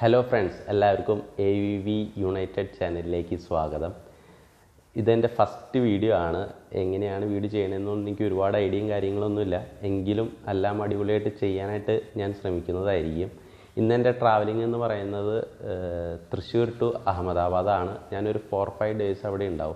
hello friends എല്ലാവർക്കും A V V United ചാനലിലേക്ക് സ്വാഗതം ഇതെൻ്റെ ഫസ്റ്റ് വീഡിയോ ആണ് എങ്ങനെയാണ് വീഡിയോ ചെയ്യണമെന്നൊന്നും എനിക്ക് ഒരുപാട് ഐഡിയയും കാര്യങ്ങളൊന്നുമില്ല എങ്കിലും എല്ലാം അടിപൊളിയായിട്ട് ചെയ്യാനായിട്ട് ഞാൻ ശ്രമിക്കുന്നതായിരിക്കും ഇന്ന് എൻ്റെ ട്രാവലിംഗ് എന്ന് പറയുന്നത് ഏഹ്, തൃശ്ശൂർ ടു അഹമ്മദാബാദാണ് ഞാനൊരു ഫോർ ഫൈവ് ഡേയ്സ് അവിടെ ഉണ്ടാവും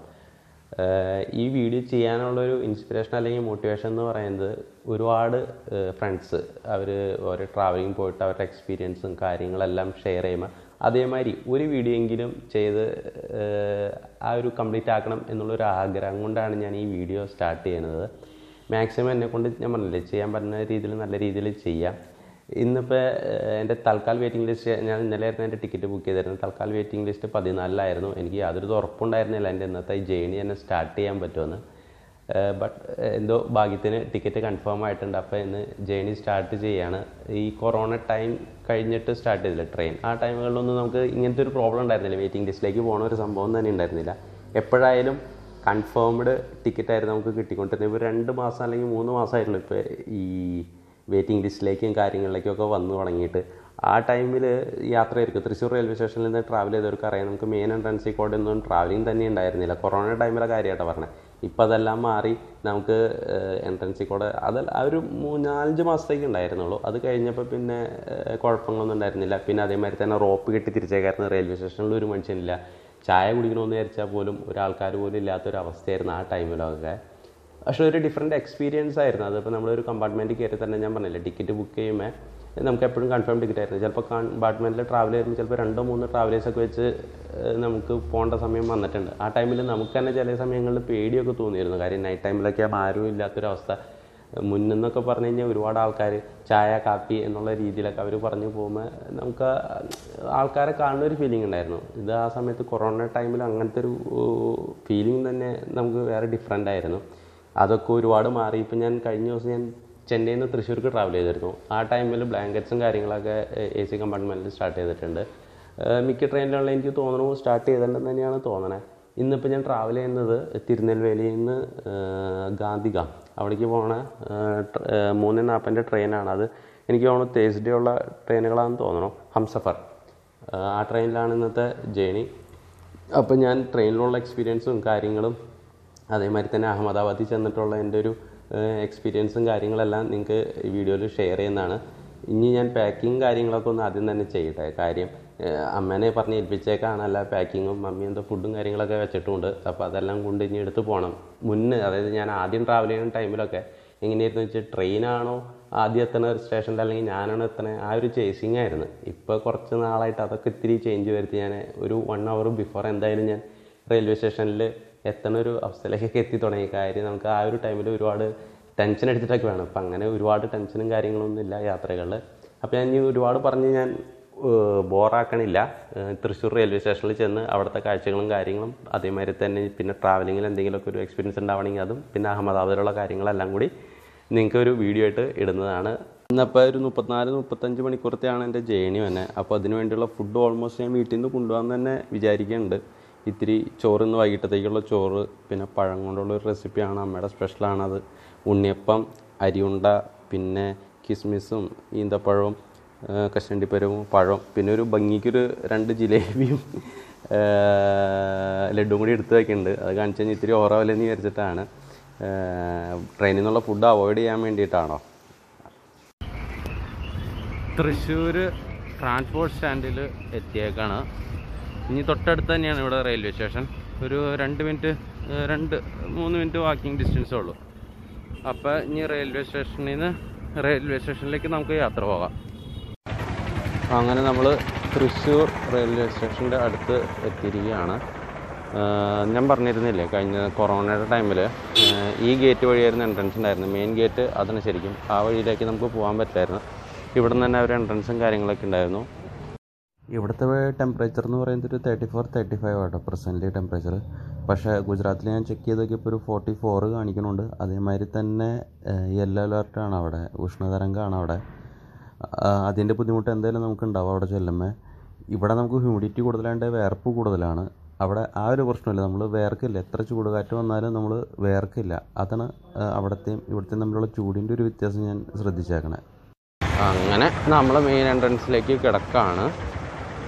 ഏഹ് ഈ വീഡിയോ ചെയ്യാനുള്ളൊരു ഇൻസ്പിറേഷൻ അല്ലെങ്കിൽ മോട്ടിവേഷൻ എന്ന് പറയുന്നത് ഒരുപാട് ഫ്രണ്ട്സ് അവർ ഓരോ ട്രാവലിംഗ് പോയിട്ട് അവരുടെ എക്സ്പീരിയൻസും കാര്യങ്ങളെല്ലാം ഷെയർ ചെയ്യുമ്പോൾ അതേമാതിരി ഒരു വീഡിയോ എങ്കിലും ചെയ്ത് ഏഹ് ആ ഒരു കംപ്ലീറ്റ് ആക്കണം എന്നുള്ളൊരു ആഗ്രഹം കൊണ്ടാണ് ഞാൻ ഈ വീഡിയോ സ്റ്റാർട്ട് ചെയ്യുന്നത് മാക്സിമം എന്നെ കൊണ്ട് ഞാൻ പറഞ്ഞില്ലേ ചെയ്യാൻ പറ്റുന്ന രീതിയിൽ നല്ല രീതിയിൽ ചെയ്യാം ഇന്നിപ്പോൾ എൻ്റെ തൽക്കാൽ വെയിറ്റിംഗ് ലിസ്റ്റ് ഞാൻ ഇന്നലെ ആയിരുന്നു എൻ്റെ ടിക്കറ്റ് ബുക്ക് ചെയ്തിരുന്നത് തൽക്കാൽ വെയിറ്റിംഗ് ലിസ്റ്റ് പതിനാലിലായിരുന്നു എനിക്ക് യാതൊരു ഉറപ്പുണ്ടായിരുന്നില്ല എൻ്റെ ഇന്നത്തെ ഈ ജേണി തന്നെ സ്റ്റാർട്ട് ചെയ്യാൻ പറ്റുമെന്ന് ബട്ട് എന്തോ ഭാഗ്യത്തിന് ടിക്കറ്റ് കൺഫേം ആയിട്ടുണ്ട് അപ്പോൾ ഇന്ന് ജേണി സ്റ്റാർട്ട് ചെയ്യാണ് ഈ കൊറോണ ടൈം കഴിഞ്ഞിട്ട് സ്റ്റാർട്ട് ചെയ്തില്ല ട്രെയിൻ ആ ടൈമുകളിലൊന്നും നമുക്ക് ഇങ്ങനത്തെ ഒരു പ്രോബ്ലം ഉണ്ടായിരുന്നില്ല വെയിറ്റിംഗ് ലിസ്റ്റിലേക്ക് പോകുന്ന ഒരു സംഭവം തന്നെ ഉണ്ടായിരുന്നില്ല എപ്പോഴായാലും കൺഫേംഡ് ടിക്കറ്റ് ആയിരുന്നു നമുക്ക് കിട്ടിക്കൊണ്ടിരുന്നത് ഇപ്പോൾ രണ്ട് മാസം അല്ലെങ്കിൽ മൂന്ന് മാസമായിട്ടുള്ളൂ ഇപ്പോൾ ഈ വെയിറ്റിംഗ് ലിസ്റ്റിലേക്കും കാര്യങ്ങളിലേക്കും ഒക്കെ വന്നു തുടങ്ങിയിട്ട് ആ ടൈമിൽ യാത്രയായിരിക്കും തൃശ്ശൂർ റെയിൽവേ സ്റ്റേഷനിൽ നിന്ന് ട്രാവൽ ചെയ്തവർക്ക് അറിയാം നമുക്ക് മെയിൻ എൻട്രൻസിൽ കൂടെ ഒന്നും ട്രാവലിംഗ് തന്നെ ഉണ്ടായിരുന്നില്ല കൊറോണ ടൈമിലെ കാര്യമായിട്ടാണ് പറഞ്ഞത് ഇപ്പം അതെല്ലാം മാറി നമുക്ക് എൻട്രൻസിൽ കൂടെ അത് ആ ഒരു മൂന്നാലഞ്ച് മാസത്തേക്ക് ഉണ്ടായിരുന്നുള്ളൂ അത് കഴിഞ്ഞപ്പോൾ പിന്നെ ഏഹ്, കുഴപ്പങ്ങളൊന്നും ഉണ്ടായിരുന്നില്ല പിന്നെ അതേമാതിരി തന്നെ റോപ്പ് കെട്ടി തിരിച്ചേക്കായിരുന്നു റെയിൽവേ സ്റ്റേഷനിൽ ഒരു മനുഷ്യനില്ല ചായ കുടിക്കണമെന്ന് വിചാരിച്ചാൽ പോലും ഒരാൾക്കാർ പോലും ഇല്ലാത്തൊരവസ്ഥയായിരുന്നു ആ ടൈമിലൊക്കെ പക്ഷെ ഒരു ഡിഫറെൻറ്റ് എക്സ്പീരിയൻസ് ആയിരുന്നു അതിപ്പോൾ നമ്മളൊരു കമ്പാർട്ട്മെൻറ്റിൽ കയറി തന്നെ ഞാൻ പറഞ്ഞില്ലേ ടിക്കറ്റ് ബുക്ക് ചെയ്യുമ്പോൾ നമുക്ക് എപ്പോഴും കൺഫേം ടിക്കറ്റ് ആയിരുന്നു ചിലപ്പോൾ കമ്പാർട്ട്മെൻറ്റിൽ ട്രാവൽ ചെയ്യുമ്പോൾ ചിലപ്പോൾ രണ്ടോ മൂന്നോ ട്രാവലേഴ്സൊക്കെ വെച്ച് ഏഹ്, നമുക്ക് പോകേണ്ട സമയം വന്നിട്ടുണ്ട് ആ ടൈമിൽ നമുക്ക് തന്നെ ചില സമയങ്ങളിൽ പേടിയൊക്കെ തോന്നിയിരുന്നു കാര്യം നൈറ്റ് ടൈമിലൊക്കെ ആരും ഇല്ലാത്തൊരവസ്ഥ മുന്നെന്നൊക്കെ പറഞ്ഞു കഴിഞ്ഞാൽ ഒരുപാട് ആൾക്കാർ ചായ കാപ്പി എന്നുള്ള രീതിയിലൊക്കെ അവർ പറഞ്ഞു പോകുമ്പോൾ നമുക്ക് ആൾക്കാരെ കാണുന്ന ഒരു ഫീലിംഗ് ഉണ്ടായിരുന്നു ഇത് ആ സമയത്ത് കൊറോണ ടൈമിൽ അങ്ങനത്തെ ഒരു ഫീലിംഗ് തന്നെ നമുക്ക് വേറെ ഡിഫറെൻ്റ് ആയിരുന്നു അതൊക്കെ ഒരുപാട് മാറി ഇപ്പം ഞാൻ കഴിഞ്ഞ ദിവസം ഞാൻ ചെന്നൈയിൽ നിന്ന് തൃശ്ശൂർക്ക് ട്രാവൽ ചെയ്തിരുന്നു ആ ടൈമിൽ ബ്ലാങ്കറ്റ്സും കാര്യങ്ങളൊക്കെ എ സി കമ്പാർട്ട്മെൻറ്റിൽ സ്റ്റാർട്ട് ചെയ്തിട്ടുണ്ട് ഏഹ് മിക്ക ട്രെയിനിലുള്ള എനിക്ക് തോന്നുന്നു സ്റ്റാർട്ട് ചെയ്തിട്ടുണ്ടെന്ന് തന്നെയാണ് തോന്നണേ ഇന്നിപ്പോൾ ഞാൻ ട്രാവൽ ചെയ്യുന്നത് തിരുനെൽവേലിയിൽ നിന്ന് ഏഹ് ഗാന്ധിഗാം അവിടേക്ക് പോണ ഏഹ് ട്ര- ഏഹ് മൂന്ന് നാൽപ്പതിൻ്റെ ട്രെയിനാണ് അത് എനിക്ക് തോന്നുന്നു തേഴ്സ്ഡേ ഉള്ള ട്രെയിനുകളാണെന്ന് തോന്നണം ഹംസഫർ ഏഹ് ആ ട്രെയിനിലാണ് ഇന്നത്തെ ജേണി അപ്പോൾ ഞാൻ ട്രെയിനിലുള്ള എക്സ്പീരിയൻസും കാര്യങ്ങളും അതേമാതിരി തന്നെ അഹമ്മദാബാദിൽ ചെന്നിട്ടുള്ള എൻ്റെ ഒരു എക്സ്പീരിയൻസും കാര്യങ്ങളെല്ലാം നിങ്ങൾക്ക് ഈ വീഡിയോയിൽ ഷെയർ ചെയ്യുന്നതാണ് ഇനി ഞാൻ പാക്കിങ് കാര്യങ്ങളൊക്കെ ഒന്ന് ആദ്യം തന്നെ ചെയ്യട്ടെ കാര്യം ഏഹ് അമ്മേനെ പറഞ്ഞ് ഏൽപ്പിച്ചേക്കാണ് എല്ലാ പാക്കിങ്ങും മമ്മി എന്തോ ഫുഡും കാര്യങ്ങളൊക്കെ വെച്ചിട്ടുണ്ട് അപ്പോൾ അതെല്ലാം കൊണ്ട് ഇനി എടുത്ത് പോകണം മുന്നേ അതായത് ഞാൻ ആദ്യം ട്രാവൽ ചെയ്യുന്ന ടൈമിലൊക്കെ എങ്ങനെയായിരുന്നു വെച്ചാൽ ട്രെയിനാണോ ആദ്യം എത്തണ സ്റ്റേഷനിൽ അല്ലെങ്കിൽ ഞാനാണോ എത്തണ ആ ഒരു ചേസിങ് ആയിരുന്നു ഇപ്പോൾ കുറച്ച് നാളായിട്ട് അതൊക്കെ ഇത്തിരി ചേഞ്ച് വരുത്തി ഞാൻ ഒരു വൺ അവർ ബിഫോർ എന്തായാലും ഞാൻ റെയിൽവേ സ്റ്റേഷനിൽ എത്തണ ഒരു അവസ്ഥയിലേക്കൊക്കെ എത്തി തുടങ്ങി കാര്യം നമുക്ക് ആ ഒരു ടൈമിൽ ഒരുപാട് ടെൻഷൻ അടിച്ചിട്ടൊക്കെ വേണം അപ്പം അങ്ങനെ ഒരുപാട് ടെൻഷനും കാര്യങ്ങളൊന്നും ഇല്ല യാത്രകളിൽ അപ്പോൾ ഞാൻ ഇനി ഒരുപാട് പറഞ്ഞ് ഞാൻ ബോറാക്കണില്ല ഏഹ് തൃശ്ശൂർ റെയിൽവേ സ്റ്റേഷനിൽ ചെന്ന് അവിടുത്തെ കാഴ്ചകളും കാര്യങ്ങളും അതേമാതിരി തന്നെ പിന്നെ ട്രാവലിങ്ങിൽ എന്തെങ്കിലുമൊക്കെ ഒരു എക്സ്പീരിയൻസ് ഉണ്ടാവണമെങ്കിൽ അതും പിന്നെ അഹമ്മദാബാദിലുള്ള കാര്യങ്ങളെല്ലാം കൂടി നിങ്ങൾക്ക് ഒരു വീഡിയോ ആയിട്ട് ഇടുന്നതാണ് ഇന്നപ്പോൾ ഒരു മുപ്പത്തിനാല് മുപ്പത്തഞ്ച് മണിക്കൂറത്തെയാണ് എൻ്റെ ജേണി തന്നെ അപ്പോൾ അതിന് വേണ്ടിയുള്ള ഫുഡ് ഓൾമോസ്റ്റ് ഞാൻ വീട്ടിൽ നിന്ന് കൊണ്ടുപോകാൻ തന്നെ വിചാരിക്കുന്നുണ്ട് ഇത്തിരി ചോറ് ഇന്ന് വൈകിട്ടത്തേക്കുള്ള ചോറ് പിന്നെ പഴം കൊണ്ടുള്ള ഒരു റെസിപ്പിയാണ് അമ്മയുടെ സ്പെഷ്യലാണത് ഉണ്ണിയപ്പം അരിയുണ്ട പിന്നെ കിസ്മിസും ഈന്തപ്പഴവും ആ, കശണ്ടിപ്പരവും പഴം പിന്നെ ഒരു ഭംഗിക്കൊരു രണ്ട് ജിലേബിയും ആ, ലഡുവും കൂടി എടുത്ത് വയ്ക്കുന്നുണ്ട് അത് കാണിച്ചു കഴിഞ്ഞാൽ ഇത്തിരി ഓറവല്ലെന്ന് വിചാരിച്ചിട്ടാണ് ട്രെയിനിൽ നിന്നുള്ള ഫുഡ് അവോയ്ഡ് ചെയ്യാൻ വേണ്ടിയിട്ടാണോ തൃശ്ശൂർ ട്രാൻസ്പോർട്ട് സ്റ്റാൻഡിൽ എത്തിയേക്കാണ് ഇനി തൊട്ടടുത്ത് തന്നെയാണ് ഇവിടെ റെയിൽവേ സ്റ്റേഷൻ ഒരു രണ്ട് മിനിറ്റ് ഏഹ് രണ്ട് മൂന്ന് മിനിറ്റ് വാക്കിംഗ് ഡിസ്റ്റൻസേ ഉള്ളൂ അപ്പോൾ ഇനി റെയിൽവേ സ്റ്റേഷനിൽ നിന്ന് റെയിൽവേ സ്റ്റേഷനിലേക്ക് നമുക്ക് യാത്ര പോകാം അങ്ങനെ നമ്മൾ തൃശ്ശൂർ റെയിൽവേ സ്റ്റേഷൻ്റെ അടുത്ത് എത്തിയിരിക്കുകയാണ് ആഹ് ഞാൻ പറഞ്ഞിരുന്നില്ലേ കഴിഞ്ഞ കൊറോണയുടെ ടൈമിൽ ഈ ഗേറ്റ് വഴിയായിരുന്നു എൻട്രൻസ് ഉണ്ടായിരുന്നത് മെയിൻ ഗേറ്റ് അതാണ് ശരിക്കും ആ വഴിയിലേക്ക് നമുക്ക് പോകാൻ പറ്റില്ലായിരുന്നു ഇവിടെ നിന്ന് തന്നെ ഒരു എൻട്രൻസും കാര്യങ്ങളൊക്കെ ഉണ്ടായിരുന്നു ഇവിടുത്തെ ടെമ്പറേച്ചർ എന്ന് പറയുന്നത് ഒരു തേർട്ടി ഫോർ തേർട്ടി ഫൈവ് ആട്ടോ പ്രസൻ്റ് ടെമ്പറേച്ചർ പക്ഷേ ഗുജറാത്തിൽ ഞാൻ ചെക്ക് ചെയ്ത് നോക്കിയപ്പോൾ ഒരു ഫോർട്ടി ഫോറ് കാണിക്കുന്നുണ്ട് അതേമാതിരി തന്നെ യെല്ലോ അലേർട്ടാണ് അവിടെ ഉഷ്ണതരംഗമാണ് അവിടെ അതിൻ്റെ ബുദ്ധിമുട്ട് എന്തായാലും നമുക്ക് ഉണ്ടാവും അവിടെ ചെല്ലുമ്പോൾ ഇവിടെ നമുക്ക് ഹ്യൂമിഡിറ്റി കൂടുതലാണ്ട് വേർപ്പ് കൂടുതലാണ് അവിടെ ആ ഒരു പ്രശ്നമില്ല നമ്മൾ വേർക്കില്ല എത്ര ചൂട് കാറ്റ് വന്നാലും നമ്മൾ വേർക്കില്ല അതാണ് ആ, അവിടത്തെയും ഇവിടുത്തെയും തമ്മിലുള്ള ചൂടിൻ്റെ ഒരു വ്യത്യാസം ഞാൻ ശ്രദ്ധിച്ചേക്കണേ അങ്ങനെ നമ്മൾ മെയിൻ എൻട്രൻസിലേക്ക് കിടക്കാണ്